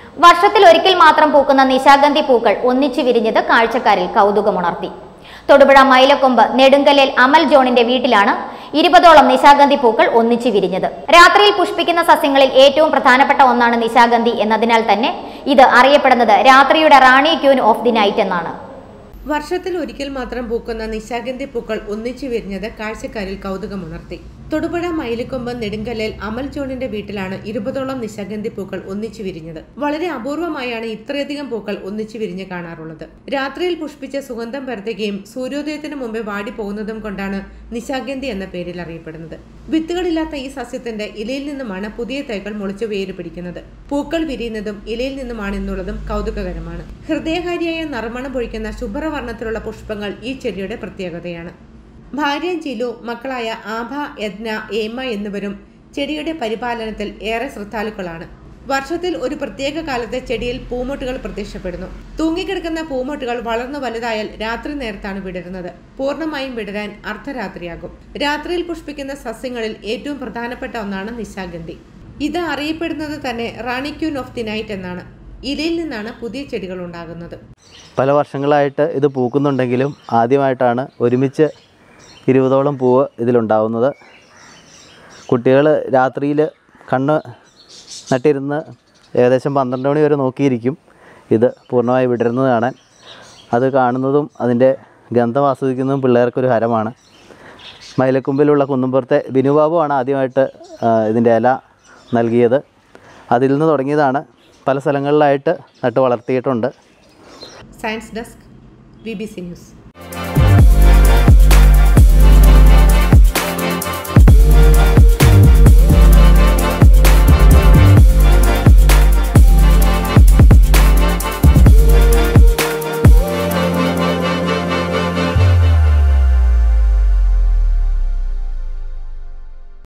വർഷത്തിൽ ഒരിക്കൽ മാത്രം പൂക്കുന്ന നിശാഗന്ധി പൂക്കൾ ഒന്നിച്ചു വിരിഞ്ഞത് കാഴ്ചക്കാരിൽ കൗതുകമുണർത്തി തൊടുപുഴ മൈലക്കൊമ്പ് നെടുങ്കല്ലിൽ അമൽ ജോണിന്റെ വീട്ടിലാണ് ഇരുപതോളം നിശാഗന്ധി പൂക്കൾ ഒന്നിച്ചു വിരിഞ്ഞത് രാത്രിയിൽ പുഷ്പിക്കുന്ന സസ്യങ്ങളിൽ ഏറ്റവും പ്രധാനപ്പെട്ട ഒന്നാണ് നിശാഗന്ധി എന്നതിനാൽ തന്നെ ഇത് അറിയപ്പെടുന്നത് രാത്രിയുടെ റാണി ക്യൂൻ ഓഫ് ദി നൈറ്റ് എന്നാണ് വർഷത്തിൽ ഒരിക്കൽ മാത്രം പൂക്കുന്ന നിശാഗന്ധി പൂക്കൾ ഒന്നിച്ചു വിരിഞ്ഞത് കാഴ്ചക്കാരിൽ കൗതുകമുണർത്തി തൊടുപുഴ മയിലിക്കൊമ്പ് നെടുങ്കല്ലിൽ അമൽ ജോണിന്റെ വീട്ടിലാണ് ഇരുപതോളം നിശാഗന്ധി പൂക്കൾ ഒന്നിച്ചു വിരിഞ്ഞത് വളരെ അപൂർവമായാണ് ഇത്രയധികം പൂക്കൾ ഒന്നിച്ചു വിരിഞ്ഞ് കാണാറുള്ളത് രാത്രിയിൽ പുഷ്പിച്ച സുഗന്ധം പരത്തുകയും സൂര്യോദയത്തിന് മുമ്പേ വാടി പോകുന്നതും കൊണ്ടാണ് നിശാഗന്ധി എന്ന പേരിൽ അറിയപ്പെടുന്നത് വിത്തുകളില്ലാത്ത ഈ സസ്യത്തിന്റെ ഇലയിൽ നിന്നുമാണ് പുതിയ തൈകൾ മുളച്ചു വേര് പിടിക്കുന്നത് പൂക്കൾ വിരിയുന്നതും ഇലയിൽ നിന്നുമാണ് എന്നുള്ളതും കൗതുകകരമാണ് ഹൃദയകാരിയായ നറുമണം പൊഴിക്കുന്ന ശുഭ്രവർണ്ണത്തിലുള്ള പുഷ്പങ്ങൾ ഈ ചെടിയുടെ പ്രത്യേകതയാണ് ഭാര്യ ജിലു മക്കളായ ആഭ യജ്ഞ ഏമ എന്നിവരും ചെടിയുടെ പരിപാലനത്തിൽ ഏറെ ശ്രദ്ധാലുക്കളാണ് വർഷത്തിൽ ഒരു പ്രത്യേക കാലത്ത് ചെടിയിൽ പൂമൊട്ടുകൾ പ്രത്യക്ഷപ്പെടുന്നു തൂങ്ങിക്കിടക്കുന്ന പൂമൊട്ടുകൾ വളർന്നു വലുതായാൽ രാത്രി നേരത്താണ് വിടരുന്നത് പൂർണ്ണമായും വിടരാൻ അർദ്ധരാത്രിയാകും രാത്രിയിൽ പുഷ്പിക്കുന്ന സസ്യങ്ങളിൽ ഏറ്റവും പ്രധാനപ്പെട്ട ഒന്നാണ് നിശാഗന്ധി ഇത് അറിയപ്പെടുന്നത് തന്നെ റാണി ക്യൂൻ ഓഫ് ദി നൈറ്റ് എന്നാണ് ഇലയിൽ നിന്നാണ് പുതിയ ചെടികൾ ഉണ്ടാകുന്നത് പല വർഷങ്ങളായിട്ട് ഇത് പൂക്കുന്നുണ്ടെങ്കിലും ആദ്യമായിട്ടാണ് ഒരുമിച്ച് ഇരുപതോളം പൂവ് ഇതിലുണ്ടാവുന്നത് കുട്ടികൾ രാത്രിയിൽ കണ്ണ് നട്ടിരുന്ന് ഏകദേശം പന്ത്രണ്ട് മണി വരെ നോക്കിയിരിക്കും ഇത് പൂർണ്ണമായി വിടരുന്നത് കാണാൻ അത് കാണുന്നതും അതിൻ്റെ ഗന്ധം ആസ്വദിക്കുന്നതും പിള്ളേർക്കൊരു ഹരമാണ് മയിലക്കൊമ്പിലുള്ള കുന്നുംപുറത്തെ ബിനുബാബുവാണ് ആദ്യമായിട്ട് ആ, ഇതിൻ്റെ ഇല നൽകിയത് അതിൽ നിന്ന് തുടങ്ങിയതാണ് പല സ്ഥലങ്ങളിലായിട്ട് നട്ട് വളർത്തിയിട്ടുണ്ട് science desk B B C news